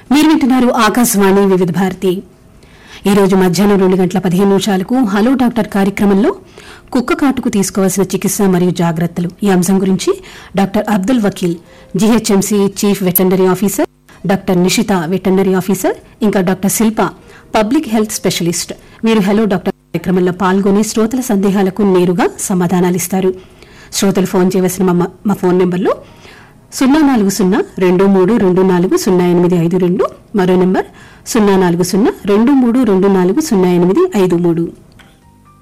మీరు వింటున్నారు ఆకాశవాణి వివిధ భారతి ఈ రోజు మధ్యాహ్నం రెండు గంటల పదిహేను నిమిషాలకు హలో డాక్టర్ కార్యక్రమంలో కుక్క కాటుకు తీసుకోవాల్సిన చికిత్స మరియు జాగ్రత్తలు ఈ అంశం గురించి doctor Abdul Vakeel GHMC chief veterinary officer doctor Nishita veterinary officer ఇంకా doctor Shilpa public health specialist వీరు హలో డాక్టర్ కార్యక్రమంలో పాల్గొని శ్రోతల సందేహాలకు నేరుగా సమాధానాలిస్తారు శ్రోతలు ఫోన్ చేయవలసిన మా మా ఫోన్ నెంబర్లు సున్నా నాలుగు సున్నా రెండు మూడు రెండు నాలుగు సున్నా ఎనిమిది ఐదు రెండు మరో నెంబర్ సున్నా నాలుగు సున్నా రెండు మూడు రెండు నాలుగు సున్నా ఎనిమిది ఐదు మూడు